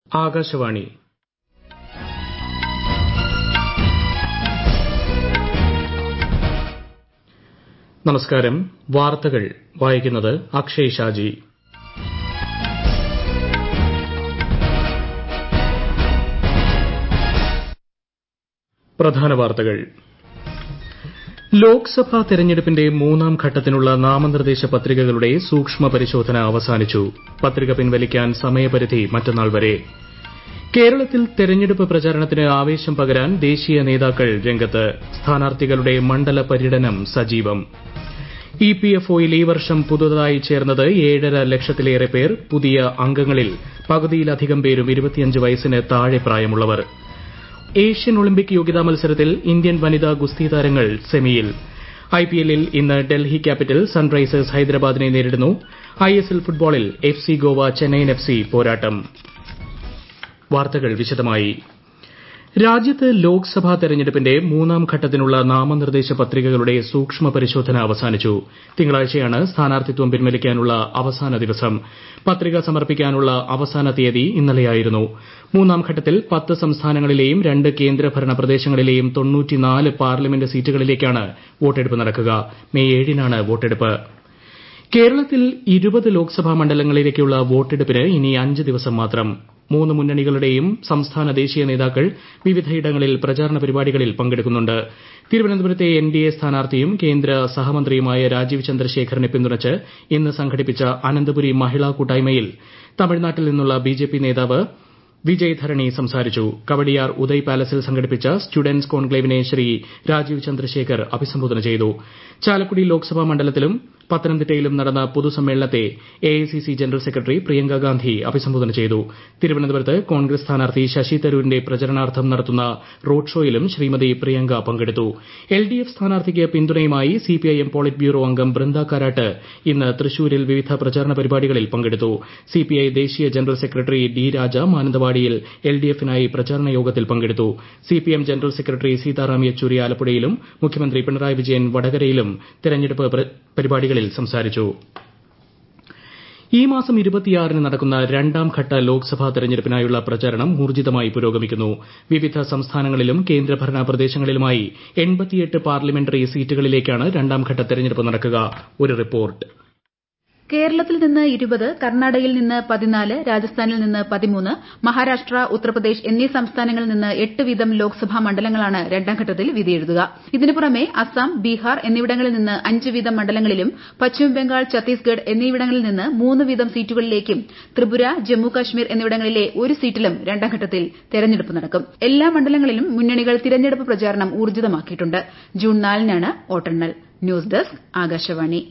ആകാശവാണി നമസ്കാരം വാർത്തകൾ വായിക്കുന്നത് അക്ഷയ് ഷാജി പ്രധാന വാർത്തകൾ ലോക്സഭാ തെരഞ്ഞെടുപ്പിന്റെ മൂന്നാം ഘട്ടത്തിനുള്ള നാമനിർദ്ദേശ പത്രികകളുടെ സൂക്ഷ്മ പരിശോധന അവസാനിച്ചു പത്രിക പിൻവലിക്കാൻ സമയപരിധി മറ്റന്നാൾ വരെ കേരളത്തിൽ തെരഞ്ഞെടുപ്പ് പ്രചാരണത്തിന് ആവേശം പകരാൻ ദേശീയ നേതാക്കൾ രംഗത്ത് സ്ഥാനാർത്ഥികളുടെ മണ്ഡല പര്യടനം സജീവം ഇപിഎഫ്ഒയിൽ ഈ വർഷം പുതുതായി ചേർന്നത് ഏഴര ലക്ഷത്തിലേറെ പേർ പുതിയ അംഗങ്ങളിൽ പകുതിയിലധികം പേരും വയസ്സിന് താഴെ പ്രായമുള്ളവർ ഏഷ്യൻ ഒളിമ്പിക് യോഗ്യതാ മത്സരത്തിൽ ഇന്ത്യൻ വനിതാ ഗുസ്തി താരങ്ങൾ സെമിയിൽ ഐപിഎല്ലിൽ ഇന്ന് ഡൽഹി ക്യാപിറ്റൽ സൺറൈസേഴ്സ് ഹൈദരാബാദിനെ നേരിടുന്നു ഐഎസ്എൽ ഫുട്ബോളിൽ F C Goa Chennaiyin F C പോരാട്ടം വാർത്തകൾ വിശദമായി രാജ്യത്ത് ലോക്സഭാ തെരഞ്ഞെടുപ്പിന്റെ മൂന്നാം ഘട്ടത്തിനുള്ള നാമനിർദ്ദേശ പത്രികകളുടെ സൂക്ഷ്മ പരിശോധന അവസാനിച്ചു തിങ്കളാഴ്ചയാണ് സ്ഥാനാർത്ഥിത്വം പിൻവലിക്കാനുള്ള അവസാന ദിവസം പത്രിക സമർപ്പിക്കാനുള്ള അവസാന തീയതി ഇന്നലെയായിരുന്നു മൂന്നാം ഘട്ടത്തിൽ പത്ത് സംസ്ഥാനങ്ങളിലെയും രണ്ട് കേന്ദ്രഭരണ പ്രദേശങ്ങളിലെയും പാർലമെന്റ് സീറ്റുകളിലേക്കാണ് വോട്ടെടുപ്പ് നടക്കുക മെയ് ഏഴിനാണ് വോട്ടെടുപ്പ് കേരളത്തിൽ ഇരുപത് ലോക്സഭാ മണ്ഡലങ്ങളിലേക്കുള്ള വോട്ടെടുപ്പിന് ഇനി അഞ്ച് ദിവസം മാത്രം മൂന്ന് മുന്നണികളുടെയും സംസ്ഥാന ദേശീയ നേതാക്കൾ വിവിധയിടങ്ങളിൽ പ്രചാരണ പരിപാടികളിൽ പങ്കെടുക്കുന്നുണ്ട് തിരുവനന്തപുരത്തെ എൻഡിഎ സ്ഥാനാർത്ഥിയും കേന്ദ്ര സഹമന്ത്രിയുമായ രാജീവ് ചന്ദ്രശേഖറിനെ പിന്തുണച്ച് ഇന്ന് സംഘടിപ്പിച്ച അനന്തപുരി മഹിളാ കൂട്ടായ്മയിൽ തമിഴ്നാട്ടിൽ നിന്നുള്ള ബിജെപി നേതാവ് വിജയ് ധരണി സംസാരിച്ചു കവടിയാർ ഉദയ് പാലസിൽ സംഘടിപ്പിച്ച സ്റ്റുഡന്റ്സ് കോൺക്ലേവിനെ ശ്രീ രാജീവ് ചന്ദ്രശേഖർ അഭിസംബോധന ചെയ്തു ചാലക്കുടി ലോക്സഭാ മണ്ഡലത്തിലും പത്തനംതിട്ടയിലും നടന്ന പൊതുസമ്മേളനത്തെ AICC general secretary Priyanka Gandhi അഭിസംബോധന ചെയ്തു തിരുവനന്തപുരത്ത് കോൺഗ്രസ് സ്ഥാനാർത്ഥി ശശി തരൂരിന്റെ പ്രചരണാർത്ഥം നടത്തുന്ന റോഡ് ഷോയിലും ശ്രീമതി പ്രിയങ്ക പങ്കെടുത്തു എൽഡിഎഫ് സ്ഥാനാർത്ഥിക്ക് പിന്തുണയുമായി സിപിഐഎം പോളിറ്റ് ബ്യൂറോ അംഗം ബൃന്ദ കാരാട്ട് ഇന്ന് തൃശൂരിൽ വിവിധ പ്രചാരണ പരിപാടികളിൽ പങ്കെടുത്തു സിപിഐ ദേശീയ ജനറൽ സെക്രട്ടറി ഡി രാജ മാനന്തവാടിയിൽ എൽഡിഎഫിനായി പ്രചാരണ യോഗത്തിൽ പങ്കെടുത്തു CPM general secretary Sitaram Yechury ആലപ്പുഴയിലും മുഖ്യമന്ത്രി പിണറായി വിജയൻ വടകരയിലും തെരഞ്ഞെടുപ്പ് പരിപാടികളിൽ സംസാരിച്ചു ഈ മാസം ന് നടക്കുന്ന രണ്ടാം ഘട്ട ലോക്സഭാ തെരഞ്ഞെടുപ്പിനായുള്ള പ്രചാരണം ഊർജ്ജിതമായി പുരോഗമിക്കുന്നു വിവിധ സംസ്ഥാനങ്ങളിലും കേന്ദ്രഭരണ പ്രദേശങ്ങളിലുമായി പാർലമെന്ററി സീറ്റുകളിലേക്കാണ് രണ്ടാംഘട്ട തെരഞ്ഞെടുപ്പ് നടക്കുക ഒരു റിപ്പോർട്ട് കേരളത്തിൽ നിന്ന് ഇരുപത് കർണാടകയിൽ നിന്ന് പതിനാല് രാജസ്ഥാനിൽ നിന്ന് പതിമൂന്ന് മഹാരാഷ്ട്ര ഉത്തർപ്രദേശ് എന്നീ സംസ്ഥാനങ്ങളിൽ നിന്ന് എട്ട് വീതം ലോക്സഭാ മണ്ഡലങ്ങളാണ് രണ്ടാംഘട്ടത്തിൽ വിധിയെഴുതുക ഇതിനു പുറമെ അസം ബീഹാർ എന്നിവിടങ്ങളിൽ നിന്ന് അഞ്ച് വീതം മണ്ഡലങ്ങളിലും പശ്ചിമബംഗാൾ ഛത്തീസ്ഗഡ് എന്നിവിടങ്ങളിൽ നിന്ന് മൂന്ന് വീതം സീറ്റുകളിലേക്കും ത്രിപുര ജമ്മു കശ്മീർ എന്നിവിടങ്ങളിലെ ഒരു സീറ്റിലും രണ്ടാംഘട്ടത്തിൽ തെരഞ്ഞെടുപ്പ് നടക്കും എല്ലാ മണ്ഡലങ്ങളിലും മുന്നണികൾ തിരഞ്ഞെടുപ്പ് പ്രചാരണം ഊർജ്ജിതമാക്കിയിട്ടുണ്ട് ജൂൺ നാലിനാണ് വോട്ടെണ്ണൽ ന്യൂസ് ഡെസ്ക് ആകാശവാണി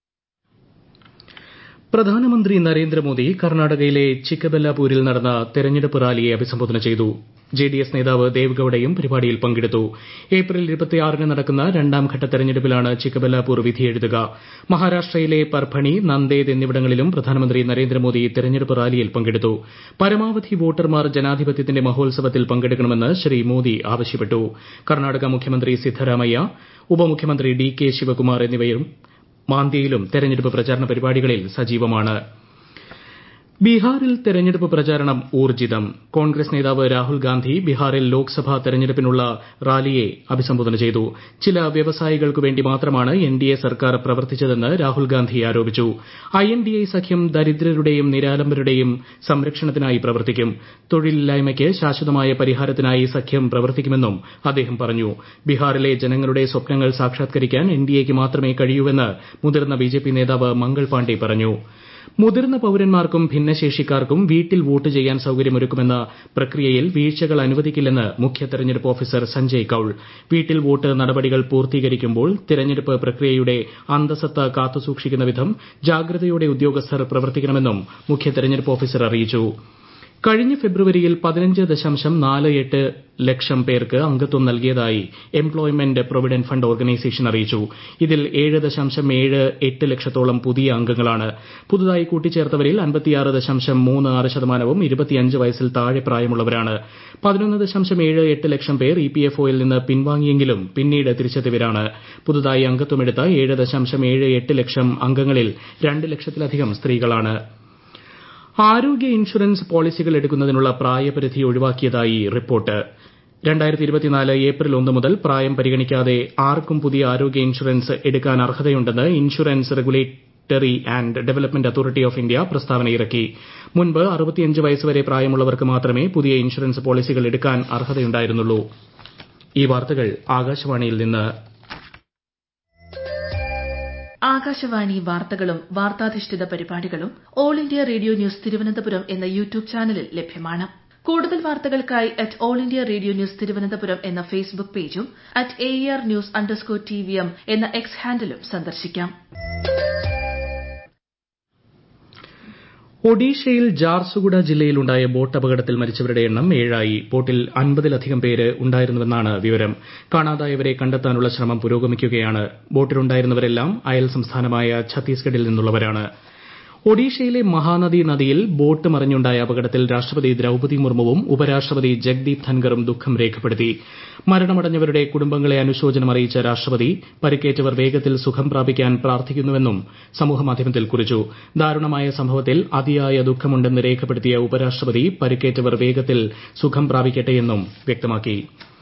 പ്രധാനമന്ത്രി നരേന്ദ്രമോദി കർണാടകയിലെ ചിക്കബെല്ലാപൂരിൽ നടന്ന തെരഞ്ഞെടുപ്പ് റാലിയെ അഭിസംബോധന ചെയ്തു ജെഡിഎസ് നേതാവ് ദേവ്ഗൌഡയും പരിപാടിയിൽ പങ്കെടുത്തു ഏപ്രിൽ ന് നടക്കുന്ന രണ്ടാംഘട്ട തെരഞ്ഞെടുപ്പിലാണ് ചിക്കബെല്ലാപൂർ വിധിയെഴുതുക മഹാരാഷ്ട്രയിലെ പർഭണി നന്ദേദ് എന്നിവിടങ്ങളിലും പ്രധാനമന്ത്രി നരേന്ദ്രമോദി തെരഞ്ഞെടുപ്പ് റാലിയിൽ പങ്കെടുത്തു പരമാവധി വോട്ടർമാർ ജനാധിപത്യത്തിന്റെ മഹോത്സവത്തിൽ പങ്കെടുക്കണമെന്ന് ശ്രീ മോദി ആവശ്യപ്പെട്ടു കർണാടക മുഖ്യമന്ത്രി സിദ്ധരാമയ്യ ഉപമുഖ്യമന്ത്രി ഡി കെ ശിവകുമാർ എന്നിവരും മാന്ദിയിലും തെരഞ്ഞെടുപ്പ് പ്രചാരണ പരിപാടികളിൽ സജീവമാണ് ബീഹാറിൽ തെരഞ്ഞെടുപ്പ് പ്രചാരണം ഊർജ്ജിതം കോൺഗ്രസ് നേതാവ് രാഹുൽ ഗാന്ധി ബീഹാറിൽ ലോക്സഭാ തെരഞ്ഞെടുപ്പിനുള്ള റാലിയെ അഭിസംബോധന ചെയ്തു ചില വ്യവസായികൾക്കു വേണ്ടി മാത്രമാണ് എൻഡിഎ സർക്കാർ പ്രവർത്തിച്ചതെന്ന് രാഹുൽ ഗാന്ധി ആരോപിച്ചു ഐഎൻഡിഎ സഖ്യം ദരിദ്രരുടെയും നിരാലംബരുടെയും സംരക്ഷണത്തിനായി പ്രവർത്തിക്കും തൊഴിലില്ലായ്മയ്ക്ക് ശാശ്വതമായ പരിഹാരത്തിനായി സഖ്യം പ്രവർത്തിക്കുമെന്നും അദ്ദേഹം പറഞ്ഞു ബീഹാറിലെ ജനങ്ങളുടെ സ്വപ്നങ്ങൾ സാക്ഷാത്കരിക്കാൻ എൻഡിഎയ്ക്ക് മാത്രമേ കഴിയൂവെന്ന് മുതിർന്ന ബിജെപി നേതാവ് മംഗൾ പാണ്ഡെ പറഞ്ഞു മുതിർന്ന പൌരന്മാർക്കും ഭിന്നശേഷിക്കാർക്കും വീട്ടിൽ വോട്ട് ചെയ്യാൻ സൌകര്യമൊരുക്കുമെന്ന പ്രക്രിയയിൽ വീഴ്ചകൾ അനുവദിക്കില്ലെന്ന് മുഖ്യ തെരഞ്ഞെടുപ്പ് ഓഫീസർ സഞ്ജയ് കൌൾ വീട്ടിൽ വോട്ട് നടപടികൾ പൂർത്തീകരിക്കുമ്പോൾ തെരഞ്ഞെടുപ്പ് പ്രക്രിയയുടെ അന്തസത്ത കാത്തുസൂക്ഷിക്കുന്ന വിധം ജാഗ്രതയോടെ ഉദ്യോഗസ്ഥർ പ്രവർത്തിക്കണമെന്നും മുഖ്യ തെരഞ്ഞെടുപ്പ് ഓഫീസർ അറിയിച്ചു കഴിഞ്ഞ ഫെബ്രുവരിയിൽ പതിനഞ്ച് ദശാംശം നാല് എട്ട് ലക്ഷം പേർക്ക് അംഗത്വം നൽകിയതായി എംപ്ലോയ്മെന്റ് പ്രൊവിഡന്റ് ഫണ്ട് ഓർഗനൈസേഷൻ അറിയിച്ചു ഇതിൽ ഏഴ് ദശാംശം ഏഴ് എട്ട് ലക്ഷത്തോളം പുതിയ അംഗങ്ങളാണ് പുതുതായി കൂട്ടിച്ചേർത്തവരിൽ അൻപത്തിയാറ് ദശാംശം മൂന്ന് ആറ് ശതമാനവും ഇരുപത്തിയഞ്ച് വയസ്സിൽ താഴെ പ്രായമുള്ളവരാണ് പതിനൊന്ന് ദശാംശം ഏഴ് എട്ട് ലക്ഷം പേർ ഇപിഎഫ്ഒയിൽ നിന്ന് പിൻവാങ്ങിയെങ്കിലും പിന്നീട് തിരിച്ചെത്തിയവരാണ് പുതുതായി അംഗത്വമെടുത്ത ഏഴ് ദശാംശം ഏഴ് എട്ട് ലക്ഷം അംഗങ്ങളിൽ രണ്ട് ലക്ഷത്തിലധികം സ്ത്രീകളാണ് ആരോഗ്യ ഇൻഷുറൻസ് പോളിസികൾ എടുക്കുന്നതിനുള്ള പ്രായപരിധി ഒഴിവാക്കിയതായി റിപ്പോർട്ട് ഏപ്രിൽ ഒന്ന് മുതൽ പ്രായം പരിഗണിക്കാതെ ആർക്കും പുതിയ ആരോഗ്യ ഇൻഷുറൻസ് എടുക്കാൻ അർഹതയുണ്ടെന്ന് insurance regulatory and development authority of India പ്രസ്താവന ഇറക്കി മുൻപ് വയസ്സ് വരെ പ്രായമുള്ളവർക്ക് മാത്രമേ പുതിയ ഇൻഷുറൻസ് പോളിസികൾ എടുക്കാൻ അർഹതയുണ്ടായിരുന്നുള്ളൂ ഈ വാർത്തകൾ ആകാശവാണിയിൽ നിന്ന് ആകാശവാണി വാർത്തകളും വാർത്താധിഷ്ഠിത പരിപാടികളും all India radio news Thiruvananthapuram എന്ന യൂട്യൂബ് ചാനലിൽ ലഭ്യമാണ് കൂടുതൽ വാർത്തകൾക്കായി at all India radio news Thiruvananthapuram എന്ന ഫേസ്ബുക്ക് പേജും at A R news underscore T V M എന്ന എക്സ് ഹാൻഡിലും സന്ദർശിക്കാം ഒഡീഷയിൽ ജാർസുഗുഡ ജില്ലയിലുണ്ടായ ബോട്ട് അപകടത്തിൽ മരിച്ചവരുടെ എണ്ണം ഏഴായി ബോട്ടിൽ അൻപതിലധികം പേര് ഉണ്ടായിരുന്നുവെന്നാണ് വിവരം കാണാതായവരെ കണ്ടെത്താനുള്ള ശ്രമം പുരോഗമിക്കുകയാണ് ബോട്ടിലുണ്ടായിരുന്നവരെല്ലാം അയൽ സംസ്ഥാനമായ ഛത്തീസ്ഗഡിൽ നിന്നുള്ളവരാണ് ഒഡീഷയിലെ മഹാനദി നദിയിൽ ബോട്ട് മറിഞ്ഞുണ്ടായ അപകടത്തിൽ രാഷ്ട്രപതി ദ്രൌപതി മുർമുവും ഉപരാഷ്ട്രപതി ജഗ്ദീപ് ധൻഖറും ദുഃഖം രേഖപ്പെടുത്തി മരണമടഞ്ഞവരുടെ കുടുംബങ്ങളെ അനുശോചനം അറിയിച്ച രാഷ്ട്രപതി പരിക്കേറ്റവർ വേഗത്തിൽ സുഖം പ്രാപിക്കാൻ പ്രാർത്ഥിക്കുന്നുവെന്നും സമൂഹമാധ്യമത്തിൽ കുറിച്ചു ദാരുണമായ സംഭവത്തിൽ അതിയായ ദുഃഖമുണ്ടെന്ന് രേഖപ്പെടുത്തിയ ഉപരാഷ്ട്രപതി പരിക്കേറ്റവർ വേഗത്തിൽ സുഖം പ്രാപിക്കട്ടെയെന്നും വ്യക്തമാക്കി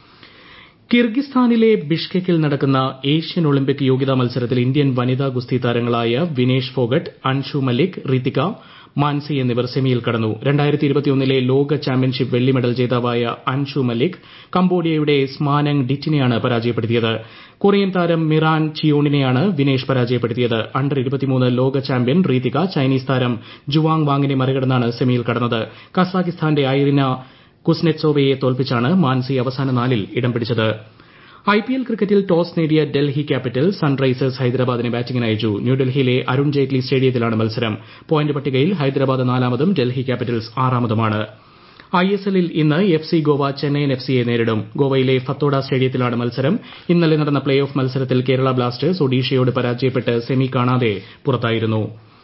കിർഗിസ്ഥാനിലെ ബിഷ്കെക്കിൽ നടക്കുന്ന ഏഷ്യൻ ഒളിമ്പിക് യോഗ്യതാ മത്സരത്തിൽ ഇന്ത്യൻ വനിതാ ഗുസ്തി താരങ്ങളായ വിനേഷ് ഫോഗട്ട് അൻഷു മല്ലിക് റിതിക മാൻസി എന്നിവർ സെമിയിൽ കടന്നു ലെ ലോക ചാമ്പ്യൻഷിപ്പ് വെള്ളി മെഡൽ ജേതാവായ അൻഷു മല്ലിക് കംബോഡിയയുടെ സ്മാനങ് ഡിറ്റിനെയാണ് പരാജയപ്പെടുത്തിയത് കൊറിയൻ താരം മിറാൻ ചിയോണിനെയാണ് വിനേഷ് പരാജയപ്പെടുത്തിയത് അണ്ടർ ലോക ചാമ്പ്യൻ റീതിക ചൈനീസ് താരം ജുവാങ് വാങ്ങിനെ മറികടന്നാണ് സെമിയിൽ കടന്നത് കസാഖിസ്ഥാന്റെ ഐറിന കുസ്നെറ്റ്സോവയെ തോൽപ്പിച്ചാണ് മാൻസി അവസാന നാലിൽ ഇടം പിടിച്ചത് ഐപിഎൽ ക്രിക്കറ്റിൽ ടോസ് നേടിയ ഡൽഹി ക്യാപിറ്റൽസ് സൺറൈസേഴ്സ് ഹൈദരാബാദിനെ ബാറ്റിംഗിന് അയച്ചു ന്യൂഡൽഹിയിലെ അരുൺ ജെയ്റ്റ്ലി സ്റ്റേഡിയത്തിലാണ് മത്സരം പോയിന്റ് പട്ടികയിൽ ഹൈദരാബാദ് നാലാമതും ഡൽഹി ക്യാപിറ്റൽസ് ആറാമതുമാണ് ഐഎസ്എല്ലിൽ ഇന്ന് F C Goa Chennaiyin F സിയെ നേരിടും ഗോവയിലെ ഫത്തോഡ സ്റ്റേഡിയത്തിലാണ് മത്സരം ഇന്നലെ നടന്ന പ്ലേ ഓഫ് മത്സരത്തിൽ കേരള ബ്ലാസ്റ്റേഴ്സ് ഒഡീഷയോട് പരാജയപ്പെട്ട് സെമി കാണാതെ പുറത്തായിരുന്നു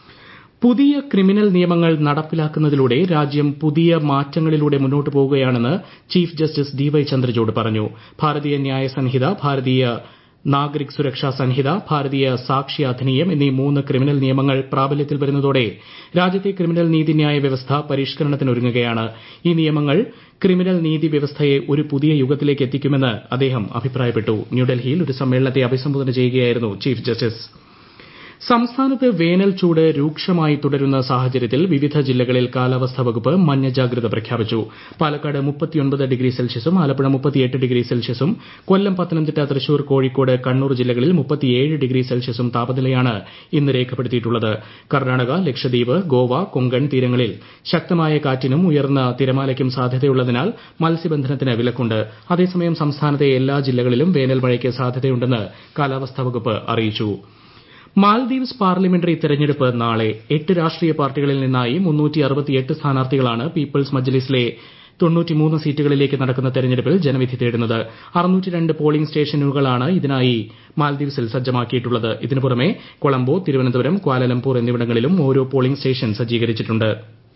പുതിയ ക്രിമിനൽ നിയമങ്ങൾ നടപ്പിലാക്കുന്നതിലൂടെ രാജ്യം പുതിയ മാറ്റങ്ങളിലൂടെ മുന്നോട്ട് പോകുകയാണെന്ന് chief justice D Y Chandrachud പറഞ്ഞു ഭാരതീയ ന്യായ സംഹിത ഭാരതീയ നാഗരിക് സുരക്ഷാ സംഹിത ഭാരതീയ സാക്ഷി അധിനിയം എന്നീ മൂന്ന് ക്രിമിനൽ നിയമങ്ങൾ പ്രാബല്യത്തിൽ വരുന്നതോടെ രാജ്യത്തെ ക്രിമിനൽ നീതിന്യായ വ്യവസ്ഥ പരിഷ്കരണത്തിനൊരുങ്ങുകയാണ് ഈ നിയമങ്ങൾ ക്രിമിനൽ നീതി വ്യവസ്ഥയെ ഒരു പുതിയ യുഗത്തിലേക്ക് എത്തിക്കുമെന്ന് അദ്ദേഹം അഭിപ്രായപ്പെട്ടു ന്യൂഡൽഹിയിൽ ഒരു സമ്മേളനത്തെ അഭിസംബോധന ചെയ്യുകയായിരുന്നു ചീഫ് ജസ്റ്റിസ് സംസ്ഥാനത്ത് വേനൽ ചൂട് രൂക്ഷമായി തുടരുന്ന സാഹചര്യത്തിൽ വിവിധ ജില്ലകളിൽ കാലാവസ്ഥാ വകുപ്പ് മഞ്ഞ ജാഗ്രത പ്രഖ്യാപിച്ചു പാലക്കാട് ഡിഗ്രി സെൽഷ്യസും ആലപ്പുഴ ഡിഗ്രി സെൽഷ്യസും കൊല്ലം പത്തനംതിട്ട തൃശൂർ കോഴിക്കോട് കണ്ണൂർ ജില്ലകളിൽ ഡിഗ്രി സെൽഷ്യസും താപനിലയാണ് ഇന്ന് രേഖപ്പെടുത്തിയിട്ടുള്ളത് കർണാടക ലക്ഷദ്വീപ് ഗോവ കൊങ്കൺ തീരങ്ങളിൽ ശക്തമായ കാറ്റിനും ഉയർന്ന തിരമാലയ്ക്കും സാധ്യതയുള്ളതിനാൽ മത്സ്യബന്ധനത്തിന് വിലക്കുണ്ട് അതേസമയം സംസ്ഥാനത്തെ എല്ലാ ജില്ലകളിലും വേനൽ മഴയ്ക്ക് സാധ്യതയുണ്ടെന്ന് കാലാവസ്ഥാ വകുപ്പ് അറിയിച്ചു മാൽദീവ്സ് പാർലമെന്ററി തെരഞ്ഞെടുപ്പ് നാളെ എട്ട് രാഷ്ട്രീയ പാർട്ടികളിൽ നിന്നായി സ്ഥാനാർത്ഥികളാണ് പീപ്പിൾസ് മജ്ലിസിലെ സീറ്റുകളിലേക്ക് നടക്കുന്ന തെരഞ്ഞെടുപ്പിൽ ജനവിധി തേടുന്നത് പോളിംഗ് സ്റ്റേഷനുകളാണ് ഇതിനായി മാൽദീവ്സിൽ സജ്ജമാക്കിയിട്ടുള്ളത് ഇതിനു പുറമെ കൊളംബോ തിരുവനന്തപുരം ക്വാലലംപൂർ എന്നിവിടങ്ങളിലും ഓരോ പോളിംഗ് സ്റ്റേഷൻ സജ്ജീകരിച്ചിട്ടുണ്ട്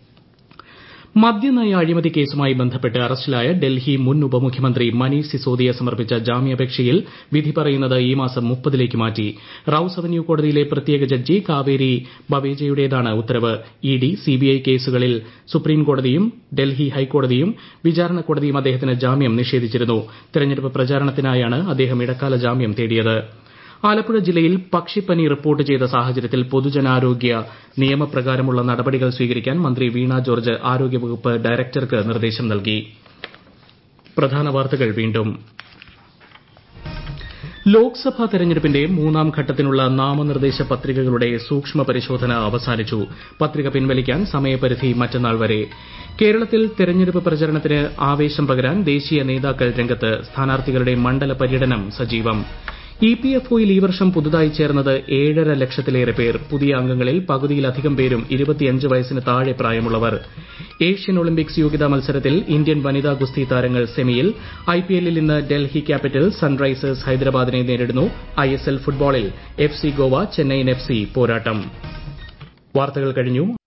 മദ്യനയ അഴിമതി കേസുമായി ബന്ധപ്പെട്ട് അറസ്റ്റിലായ ഡൽഹി മുൻ ഉപമുഖ്യമന്ത്രി മനീഷ് സിസോദിയ സമർപ്പിച്ച ജാമ്യാപേക്ഷയിൽ വിധി പറയുന്നത് ഈ മാസം മുപ്പതിലേക്ക് മാറ്റി റൌസ് അവന്യൂ കോടതിയിലെ പ്രത്യേക ജഡ്ജി കാവേരി ബവേജയുടേതാണ് ഉത്തരവ് ഇഡി സിബിഐ കേസുകളിൽ സുപ്രീംകോടതിയും ഡൽഹി ഹൈക്കോടതിയും വിചാരണ കോടതിയും അദ്ദേഹത്തിന് ജാമ്യം നിഷേധിച്ചിരുന്നു തെരഞ്ഞെടുപ്പ് പ്രചാരണത്തിനായാണ് അദ്ദേഹം ഇടക്കാല ജാമ്യം തേടിയത് ആലപ്പുഴ ജില്ലയിൽ പക്ഷിപ്പനി റിപ്പോർട്ട് ചെയ്ത സാഹചര്യത്തിൽ പൊതുജനാരോഗ്യ നിയമപ്രകാരമുള്ള നടപടികൾ സ്വീകരിക്കാൻ മന്ത്രി വീണ ജോർജ് ആരോഗ്യവകുപ്പ് ഡയറക്ടർക്ക് നിർദ്ദേശം നൽകി പ്രധാന വാർത്തകൾ വീണ്ടും ലോക്സഭാ തെരഞ്ഞെടുപ്പിന്റെ മൂന്നാം ഘട്ടത്തിനുള്ള നാമനിർദ്ദേശ പത്രികകളുടെ സൂക്ഷ്മ പരിശോധന അവസാനിച്ചു പത്രിക പിൻവലിക്കാൻ സമയപരിധി മറ്റന്നാൾ വരെ കേരളത്തിൽ തെരഞ്ഞെടുപ്പ് പ്രചരണത്തിന് ആവേശം പകരാൻ ദേശീയ നേതാക്കൾ രംഗത്ത് സ്ഥാനാർത്ഥികളുടെ മണ്ഡല പര്യടനം സജീവം ഇ പി എഫ് ഒയിൽ ഈ വർഷം പുതുതായി ചേർന്നത് ഏഴര ലക്ഷത്തിലേറെ പേർ പുതിയ അംഗങ്ങളിൽ പകുതിയിലധികം പേരും ഇരുപത്തിയഞ്ച് വയസ്സിന് താഴെ പ്രായമുള്ളവർ ഏഷ്യൻ ഒളിമ്പിക്സ് യോഗ്യതാ മത്സരത്തിൽ ഇന്ത്യൻ വനിതാ ഗുസ്തി താരങ്ങൾ സെമിയിൽ ഐപിഎല്ലിൽ ഇന്ന് ഡൽഹി ക്യാപിറ്റൽസ് സൺറൈസേഴ്സ് ഹൈദരാബാദിനെ നേരിടുന്നു ഐഎസ്എൽ ഫുട്ബോളിൽ F C Goa Chennaiyin F C പോരാട്ടം വാർത്തകൾ കഴിഞ്ഞു